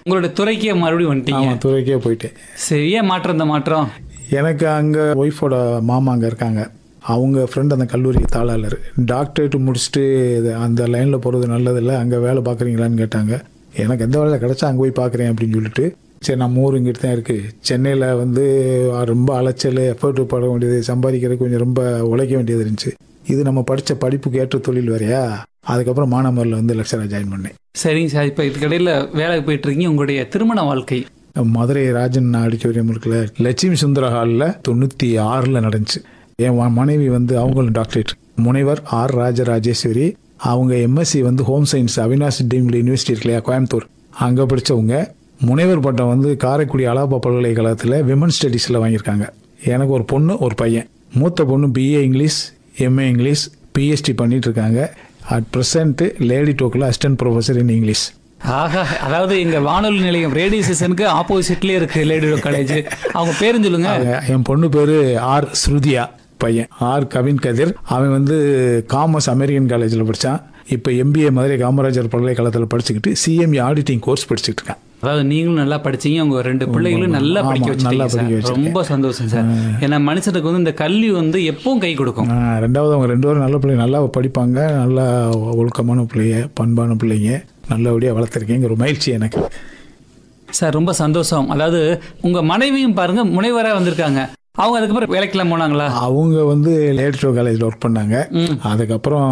உங்களோட துறைக்கே மறுபடியும் வந்துட்டீங்க ஆமாம் துறைக்கே போயிட்டேன் சரி ஏன் மாற்றம் இந்த மாற்றம் எனக்கு அங்கே ஒய்ஃபோட மாமா அங்கே இருக்காங்க அவங்க ஃப்ரெண்ட் அந்த கல்லூரி தாளாளர் டாக்டரேட் முடிச்சுட்டு இது அந்த லைனில் போகிறது நல்லதில்ல அங்கே வேலை பார்க்குறீங்களான்னு கேட்டாங்க எனக்கு எந்த வேலை கிடைச்சா அங்கே போய் பார்க்குறேன் அப்படின்னு சொல்லிட்டு சரி நம்ம ஊர் இங்கிட்டு தான் இருக்குது சென்னையில் வந்து ரொம்ப அலைச்சல் எஃபர்ட் பட வேண்டியது சம்பாதிக்கிறது கொஞ்சம் ரொம்ப உழைக்க வேண்டியது இருந்துச்சு இது நம்ம படித்த படிப்புக்கு ஏற்ற தொழில் வேறையா அதுக்கப்புறம் மானாமரில் வந்து லெக்சராக ஜாயின் பண்ணேன் சரிங்க சார் இப்போ இதுக்கடையில் வேலைக்கு போயிட்டு இருக்கீங்க உங்களுடைய திருமண வாழ்க்கை மதுரை ராஜன் ஆடிட்டோரியம் இருக்குல்ல லட்சுமி சுந்தர ஹாலில் தொண்ணூற்றி ஆறில் நடந்துச்சு என் ம- மனைவி வந்து அவங்களும் டாக்டரேட் முனைவர் ஆர் ராஜராஜேஸ்வரி அவங்க எம்எஸ்சி வந்து home science Avinash deemed university இருக்கு இல்லையா கோயம்புத்தூர் அங்கே படித்தவங்க முனைவர் பட்டம் வந்து காரைக்குடி அலாபா பல்கலைக்கழகத்தில் விமன் ஸ்டடீஸில் வாங்கியிருக்காங்க எனக்கு ஒரு பொண்ணு ஒரு பையன் மூத்த பொண்ணு B A English M A English Ph D பண்ணிட்டு இருக்காங்க அட் ப்ரெசன்ட் லேடி டோக்கில் அசிஸ்டன்ட் ப்ரொஃபஸர் இன் இங்கிலீஷ் ஆஹா அதாவது எங்க வானொலி நிலையம் ரேடியோ ஸ்டேஷனுக்கு ஆப்போசிட்லயே இருக்கு லேடியோ காலேஜ் அவங்க பேரும் சொல்லுங்க அவங்க- என் பொண்ணு பேரு ஆர் ஸ்ருதியா பையன் ஆர் கவின் கதிர் அவன் வந்து காமர்ஸ் அமெரிக்கன் காலேஜில் படித்தான் இப்போ எம்பிஏ மதுரை காமராஜர் பல்கலைக்கழகத்தில் படிச்சுக்கிட்டு சிஎம்இ ஆடிட்டிங் கோர்ஸ் படிச்சுக்கிட்டு இருக்கான் அதாவது நீங்களும் நல்லா படிச்சீங்க உங்க ரெண்டு பிள்ளைகளும் நல்லா ஆமா, படிக்க நல்லா வச்சிட்டீங்க படிக்க சார் வச்சிருக்கேன். ரொம்ப சந்தோஷம் சார் ஏன்னா மனுஷனுக்கு வந்து இந்த கல்வி வந்து எப்பவும் கை கொடுக்கும் ஆ, ரெண்டாவது அவங்க ரெண்டு பேரும் நல்ல பிள்ளைங்க நல்லா படிப்பாங்க நல்லா ஒழுக்கமான பிள்ளைங்க பண்பான பிள்ளைங்க நல்லபடியாக வளர்த்துருக்கேங்க ஒரு மகிழ்ச்சி எனக்கு சார் ரொம்ப சந்தோஷம் அதாவது உங்க மனைவியும் பாருங்க முனைவரா வந்திருக்காங்க அவங்க அதுக்கப்புறம் வேலைக்கெல்லாம் போனாங்களா அவங்க வந்து லேடிட்டோ காலேஜில் ஒர்க் பண்ணாங்க ம். அதுக்கப்புறம்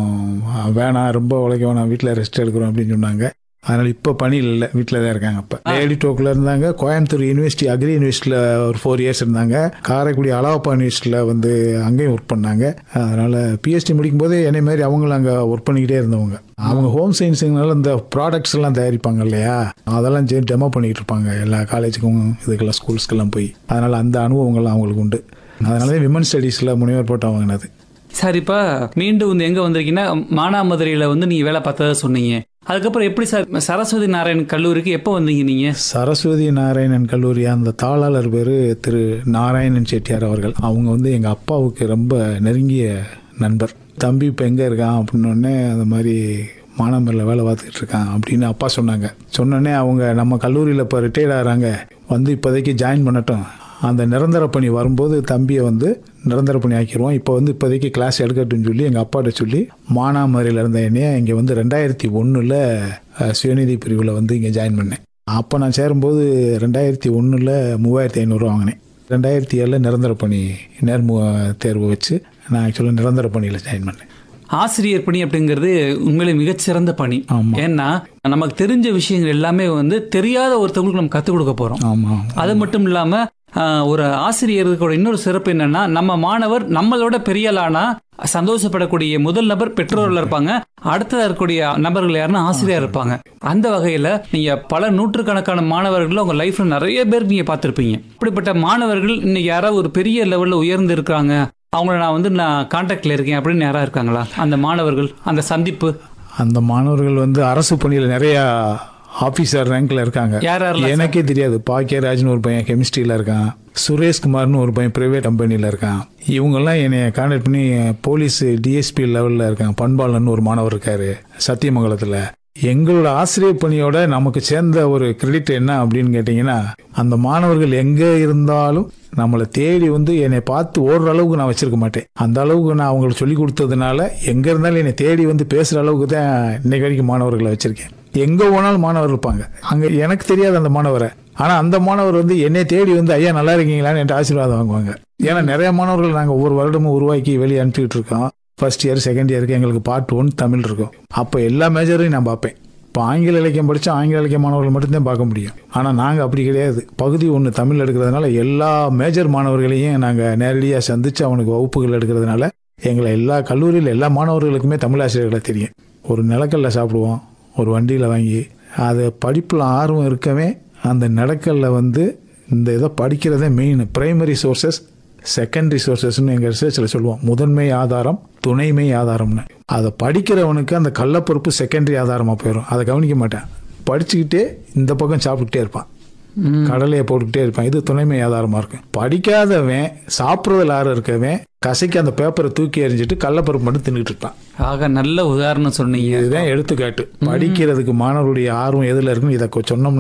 வேணாம் ரொம்ப உழைக்க வேணாம் வீட்டில் ரெஸ்ட் எடுக்கிறோம் அப்படின்னு சொன்னாங்க அதனால் இப்போ பணியில் இல்லை வீட்டில் தான் இருக்காங்க அப்போ லேடி டோக்கில் இருந்தாங்க கோயம்புத்தூர் யூனிவர்சிட்டி அக்ரி யூனிவர்சிட்டியில் ஒரு ஃபோர் இயர்ஸ் இருந்தாங்க காரைக்குடி அலாவப்பா யூனிவர்சிட்டியில் வந்து அங்கேயும் ஒர்க் பண்ணாங்க அதனால் பிஹெச்டி முடிக்கும் போதே என்னை மாதிரி அவங்களும் அங்கே ஒர்க் பண்ணிக்கிட்டே இருந்தவங்க அவங்க ஹோம் சயின்ஸுங்கனால இந்த ப்ராடக்ட்ஸ் எல்லாம் தயாரிப்பாங்க இல்லையா அதெல்லாம் சரி டெமோ பண்ணிக்கிட்டு இருப்பாங்க எல்லா காலேஜுக்கும் இதுக்கெல்லாம் ஸ்கூல்ஸ்க்கெல்லாம் போய் அதனால் அந்த அனுபவங்கள்லாம் அவங்களுக்கு உண்டு அதனால தான் விமன் ஸ்டடீஸில் முனைவர் போட்டு வாங்கினது சார் இப்ப மீண்டும் வந்து எங்க வந்திருக்கீங்கன்னா மானாமதுரையில வந்து நீங்க வேலை பார்த்ததா சொன்னீங்க அதுக்கப்புறம் எப்படி சார் சரஸ்வதி நாராயண் கல்லூரிக்கு எப்போ வந்தீங்க நீங்க சரஸ்வதி நாராயணன் கல்லூரி அந்த தாளாளர் பேர் திரு நாராயணன் செட்டியார் அவர்கள் அவங்க வந்து எங்கள் அப்பாவுக்கு ரொம்ப நெருங்கிய நண்பர் தம்பி இப்போ எங்கே இருக்கான் அப்படின்னோடனே அந்த மாதிரி மானாமரில் வேலை பார்த்துக்கிட்டு இருக்கான் அப்படின்னு அப்பா சொன்னாங்க சொன்னோடனே அவங்க நம்ம கல்லூரியில் இப்போ ரிட்டையர்ட் ஆகிறாங்க வந்து இப்போதைக்கு ஜாயின் பண்ணட்டும் அந்த நிரந்தர பணி வரும்போது தம்பியை வந்து நிரந்தர பணி ஆக்கிடுவோம் இப்போ வந்து இப்போதைக்கு கிளாஸ் எடுக்கட்டும்னு சொல்லி எங்கள் அப்பாட்ட சொல்லி மானாமரியில் இருந்த என்னைய இங்கே வந்து ரெண்டாயிரத்தி ஒன்றில் சுயநிதி பிரிவில் வந்து இங்கே ஜாயின் பண்ணேன் அப்போ நான் சேரும்போது ரெண்டாயிரத்தி ஒன்றில் மூவாயிரத்தி ஐநூறுரூவா வாங்கினேன் ரெண்டாயிரத்தி ஏழில் நிரந்தர பணி நேர்மு தேர்வு வச்சு நான் ஆக்சுவலாக நிரந்தர பணியில் ஜாயின் பண்ணேன் ஆசிரியர் பணி அப்படிங்கிறது உண்மையிலே மிகச்சிறந்த பணி ஆமா. ஏன்னா நமக்கு தெரிஞ்ச விஷயங்கள் எல்லாமே வந்து தெரியாத ஒருத்தவங்களுக்கு நம்ம கற்றுக் கொடுக்க போறோம் ஆமாம் அது மட்டும் இல்லாம ஆஹ், ஒரு ஆசிரியருக்கோட இன்னொரு சிறப்பு என்னன்னா நம்ம மாணவர் நம்மளோட பெரிய ஆளானா சந்தோஷப்படக்கூடிய முதல் நபர் பெற்றோர்கள் இருப்பாங்க அடுத்ததா இருக்கக்கூடிய நபர்கள் யாருன்னா ஆசிரியர் இருப்பாங்க அந்த வகையில நீங்க பல நூற்றுக்கணக்கான மாணவர்கள் உங்க லைஃப்ல நிறைய பேர் நீங்க பார்த்திருப்பீங்க இப்படிப்பட்ட மாணவர்கள் இன்னைக்கு யாராவது ஒரு பெரிய லெவல்ல உயர்ந்து இருக்காங்க அவங்கள நான் வந்து நான் கான்டாக்ட்ல இருக்கேன் அப்படின்னு யாரா இருக்காங்களா அந்த மாணவர்கள் அந்த சந்திப்பு அந்த மாணவர்கள் வந்து அரசு பணியில் நிறையா ஆஃபீஸர் ரேங்க்ல இருக்காங்க யார் யாரெல்லாம் எனக்கே தெரியாது பாக்கியராஜ்னு ஒரு பையன் கெமிஸ்ட்ரியில் இருக்கான் சுரேஷ்குமார்னு ஒரு பையன் பிரைவேட் கம்பெனியில் இருக்கான் இவங்கெல்லாம் என்னை கான்டாக்ட் பண்ணி போலீஸ் டிஎஸ்பி லெவலில் இருக்காங்க பண்பாளன்னு ஒரு மாணவர் இருக்காரு சத்தியமங்கலத்தில் எங்களோட ஆசிரியர் பணியோட நமக்கு சேர்ந்த ஒரு கிரெடிட் என்ன அப்படின்னு கேட்டிங்கன்னா அந்த மாணவர்கள் எங்கே இருந்தாலும் நம்மளை தேடி வந்து என்னை பார்த்து ஓடுற அளவுக்கு நான் வச்சிருக்க மாட்டேன் அந்த அளவுக்கு நான் அவங்களுக்கு சொல்லி கொடுத்ததுனால எங்கே இருந்தாலும் என்னை தேடி வந்து பேசுகிற அளவுக்கு தான் இன்னைக்கு வரைக்கும் மாணவர்களை வச்சிருக்கேன் எங்கே போனாலும் மாணவர் இருப்பாங்க அங்கே எனக்கு தெரியாது அந்த மாணவரை ஆனால் அந்த மாணவர் வந்து என்னை தேடி வந்து ஐயா நல்லா இருக்கீங்களான்னு என்கிட்ட ஆசீர்வாதம் வாங்குவாங்க ஏன்னா நிறைய மாணவர்கள் நாங்கள் ஒவ்வொரு வருடமும் உருவாக்கி வெளியே அனுப்பிச்சிட்டு இருக்கோம் ஃபர்ஸ்ட் இயர் செகண்ட் இயருக்கு எங்களுக்கு பார்ட் ஒன் தமிழ் இருக்கும் அப்போ எல்லா மேஜரையும் நான் பார்ப்பேன் இப்போ ஆங்கில இலக்கியம் படித்தா ஆங்கில இலக்கிய மாணவர்கள் மட்டும்தான் பார்க்க முடியும் ஆனால் நாங்கள் அப்படி கிடையாது பகுதி ஒன்று தமிழ் எடுக்கிறதுனால எல்லா மேஜர் மாணவர்களையும் நாங்கள் நேரடியாக சந்தித்து அவனுக்கு வகுப்புகள் எடுக்கிறதுனால எங்களை எல்லா கல்லூரியில் எல்லா மாணவர்களுக்குமே தமிழ் ஆசிரியர்களை தெரியும் ஒரு நிலக்கல்ல சாப்பிடுவோம் ஒரு வண்டியில் வாங்கி அது படிப்பில் ஆர்வம் இருக்கவே அந்த நிலக்கல்ல வந்து இந்த இதை படிக்கிறதே மெயின் பிரைமரி சோர்சஸ் செகண்டரி சோர்சஸ்னு எங்கள் ரிசர்ச்சில் சொல்லுவோம் முதன்மை ஆதாரம் துணைமை ஆதாரம்னு அதை படிக்கிறவனுக்கு அந்த கள்ளப்பருப்பு செகண்டரி ஆதாரமாக போயிடும் அதை கவனிக்க மாட்டேன் படிச்சுக்கிட்டே இந்த பக்கம் சாப்பிட்டுக்கிட்டே இருப்பான் கடலையை போட்டுக்கிட்டே இருப்பான் இது துணைமை ஆதாரமாக இருக்கும் படிக்காதவன் சாப்பிட்றதுல ஆர்வம் இருக்கவன் கசைக்கு அந்த பேப்பரை தூக்கி எறிஞ்சிட்டு கள்ளப்பருப்பு மட்டும் தின்னுட்டு இருப்பான் ஆக நல்ல உதாரணம் சொன்னீங்க இதுதான் எடுத்துக்காட்டு படிக்கிறதுக்கு மாணவர்களுடைய ஆர்வம் எதில் இருக்குன்னு இதை சொன்னோம்னா